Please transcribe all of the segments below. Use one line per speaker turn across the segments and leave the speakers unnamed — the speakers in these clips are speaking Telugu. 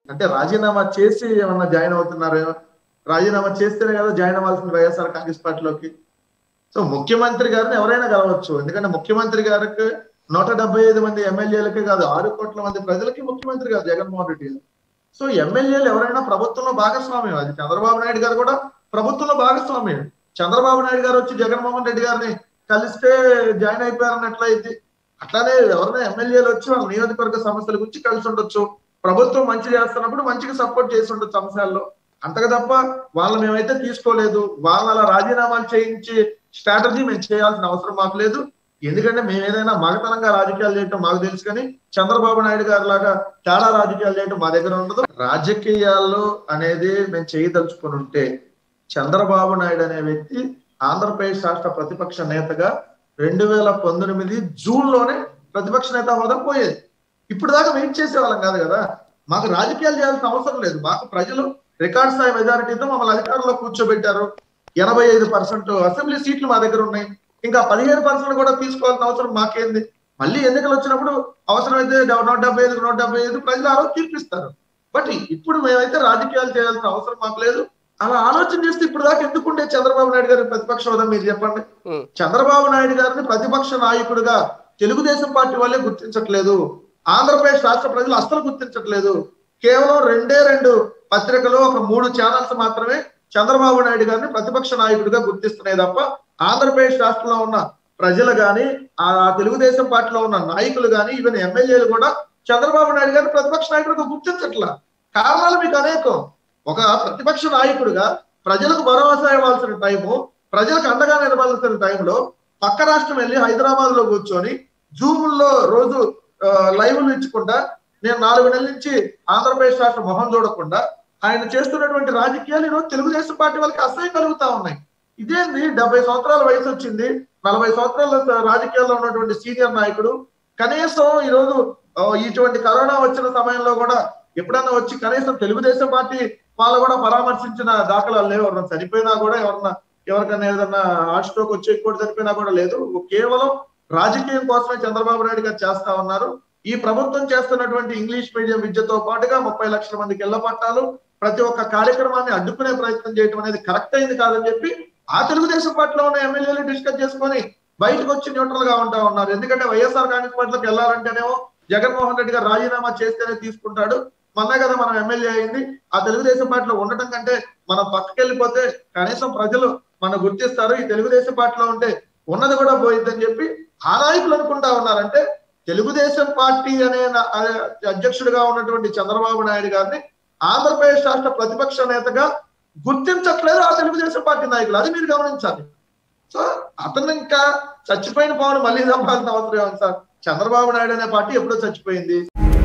అంటే రాజీనామా చేసి ఏమన్నా జాయిన్ అవుతున్నారో రాజీనామా చేస్తేనే కదా జాయిన్ అవ్వాల్సింది వైఎస్ఆర్ కాంగ్రెస్ పార్టీలోకి సో ముఖ్యమంత్రి గారిని ఎవరైనా కలవచ్చు ఎందుకంటే ముఖ్యమంత్రి గారికి నూట డెబ్బై ఐదు మంది ఎమ్మెల్యేలకే కాదు ఆరు కోట్ల మంది ప్రజలకి ముఖ్యమంత్రి గారు జగన్మోహన్ రెడ్డి గారు సో ఎమ్మెల్యేలు ఎవరైనా ప్రభుత్వంలో భాగస్వామ్యం అది చంద్రబాబు నాయుడు గారు కూడా ప్రభుత్వంలో భాగస్వామ్యం చంద్రబాబు నాయుడు గారు వచ్చి జగన్మోహన్ రెడ్డి గారిని కలిస్తే జాయిన్ అయిపోయారన్నట్లయితే అట్లానే ఎవరైనా ఎమ్మెల్యేలు వచ్చి వాళ్ళ నియోజకవర్గ సమస్యల గురించి కలిసి ఉండొచ్చు ప్రభుత్వం మంచి చేస్తున్నప్పుడు మంచిగా సపోర్ట్ చేసి ఉండొచ్చు అంశాల్లో అంతగా తప్ప వాళ్ళు మేమైతే తీసుకోలేదు వాళ్ళ అలా రాజీనామాలు చేయించి స్ట్రాటజీ మేము చేయాల్సిన అవసరం మాకు లేదు ఎందుకంటే మేము ఏదైనా మగతనంగా రాజకీయాలు చేయటం మాకు తెలుసు కానీ చంద్రబాబు నాయుడు గారి లాగా తేడా రాజకీయాలు చేయటం మా దగ్గర ఉండదు రాజకీయాల్లో అనేది మేము చేయదలుచుకుని ఉంటే చంద్రబాబు నాయుడు అనే వ్యక్తి ఆంధ్రప్రదేశ్ రాష్ట్ర ప్రతిపక్ష నేతగా రెండు వేల పంతొమ్మిది జూన్ లోనే ప్రతిపక్ష నేత హోదా పోయేది ఇప్పుడు దాకా వెయిట్ చేసే వాళ్ళం కాదు కదా మాకు రాజకీయాలు చేయాల్సిన అవసరం లేదు మాకు ప్రజలు రికార్డ్ స్థాయి మెజారిటీతో మమ్మల్ని అధికారంలో కూర్చోబెట్టారు ఎనభై ఐదు పర్సెంట్ అసెంబ్లీ సీట్లు మా దగ్గర ఉన్నాయి ఇంకా పదిహేను పర్సెంట్ కూడా తీసుకోవాల్సిన అవసరం మాకేంది మళ్ళీ ఎన్నికలు వచ్చినప్పుడు అవసరమైతే నూట డెబ్బై ఐదు నూట డెబ్బై ఐదు ప్రజలు ఆ రోజు తీర్పిస్తారు బట్ ఇప్పుడు మేమైతే రాజకీయాలు చేయాల్సిన అవసరం మాకు లేదు అలా ఆలోచన చేస్తే ఇప్పుడు దాకా ఎందుకుండే చంద్రబాబు నాయుడు గారి ప్రతిపక్ష హోదా మీరు చెప్పండి
ఉమ్.
చంద్రబాబు నాయుడు గారిని ప్రతిపక్ష నాయకుడిగా తెలుగుదేశం పార్టీ వాళ్ళే గుర్తించట్లేదు ఆంధ్రప్రదేశ్ రాష్ట్ర ప్రజలు అస్సలు గుర్తించట్లేదు కేవలం రెండే రెండు పత్రికలు ఒక మూడు ఛానల్స్ మాత్రమే చంద్రబాబు నాయుడు గారిని ప్రతిపక్ష నాయకుడిగా గుర్తిస్తున్నాయి తప్ప ఆంధ్రప్రదేశ్ రాష్ట్రంలో ఉన్న ప్రజలు గాని ఆ తెలుగుదేశం పార్టీలో ఉన్న నాయకులు గాని ఈవెన్ ఎమ్మెల్యేలు కూడా చంద్రబాబు నాయుడు గారిని ప్రతిపక్ష నాయకుడిగా గుర్తించట్లా కారణాలు మీకు అనేకం ఒక ప్రతిపక్ష నాయకుడిగా ప్రజలకు భరోసా ఇవ్వాల్సిన టైము ప్రజలకు అండగా నిలవాల్సిన టైంలో పక్క రాష్ట్రం వెళ్ళి హైదరాబాద్ లో కూర్చొని జూముల్లో రోజు ఆ, లైవ్లు ఇచ్చకుండా నేను నాలుగు నెలల నుంచి ఆంధ్రప్రదేశ్ రాష్ట్ర మొహం చూడకుండా ఆయన చేస్తున్నటువంటి రాజకీయాలు ఈరోజు తెలుగుదేశం పార్టీ వాళ్ళకి అసహ్యం కలుగుతా ఉన్నాయి ఇదేంది డెబ్బై సంవత్సరాల వయసు వచ్చింది నలభై సంవత్సరాల రాజకీయాల్లో ఉన్నటువంటి సీనియర్ నాయకుడు కనీసం ఈరోజు ఆ, ఇటువంటి కరోనా వచ్చిన సమయంలో కూడా ఎప్పుడన్నా వచ్చి కనీసం తెలుగుదేశం పార్టీ వాళ్ళు కూడా పరామర్శించిన దాఖలాలు లేవు ఎవరన్నా చనిపోయినా కూడా ఎవరన్నా ఎవరికైనా ఏదన్నా హార్ట్ స్ట్రోక్ వచ్చి ఎక్కువ చనిపోయినా కూడా లేదు కేవలం రాజకీయం కోసమే చంద్రబాబు నాయుడు గారు చేస్తా ఉన్నారు ఈ ప్రభుత్వం చేస్తున్నటువంటి ఇంగ్లీష్ మీడియం విద్యతో పాటుగా ముప్పై లక్షల మందికి ఇళ్ల పట్టాలు ప్రతి ఒక్క కార్యక్రమాన్ని అడ్డుకునే ప్రయత్నం చేయడం అనేది కరెక్ట్ అయింది కాదని చెప్పి ఆ తెలుగుదేశం పార్టీలో ఉన్న ఎమ్మెల్యేలు డిస్కస్ చేసుకొని బయటకు వచ్చి న్యూట్రల్ గా ఉంటా ఉన్నారు ఎందుకంటే వైఎస్ఆర్ కాంగ్రెస్ పార్టీలోకి వెళ్ళాలంటేనేమో జగన్మోహన్ రెడ్డి గారు రాజీనామా చేస్తేనే తీసుకుంటాడు మొన్నే కదా మనం ఎమ్మెల్యే అయింది ఆ తెలుగుదేశం పార్టీలో ఉండటం కంటే మనం పక్కకి వెళ్ళిపోతే కనీసం ప్రజలు మనం గుర్తిస్తారు ఈ తెలుగుదేశం పార్టీలో ఉంటే ఉన్నది కూడా పోయిద్దని చెప్పి ఆ నాయకులు అనుకుంటా ఉన్నారంటే తెలుగుదేశం పార్టీ అనే నా- ఆ అధ్యక్షుడిగా ఉన్నటువంటి చంద్రబాబు నాయుడు గారిని ఆంధ్రప్రదేశ్ రాష్ట్ర ప్రతిపక్ష నేతగా గుర్తించట్లేదు ఆ తెలుగుదేశం పార్టీ నాయకులు అది మీరు గమనించాలి సో అతను ఇంకా చచ్చిపోయిన పవన్ మళ్ళీ చంపాల్సిన అవసరం ఏముంది సార్ చంద్రబాబు నాయుడు అనే పార్టీ ఎప్పుడో చచ్చిపోయింది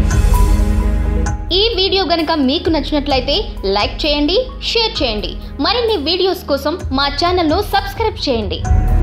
ఈ వీడియో గనుక మీకు నచ్చినట్లయితే లైక్ చేయండి షేర్ చేయండి మరిన్ని వీడియోస్ కోసం మా ఛానల్ను సబ్స్క్రైబ్ చేయండి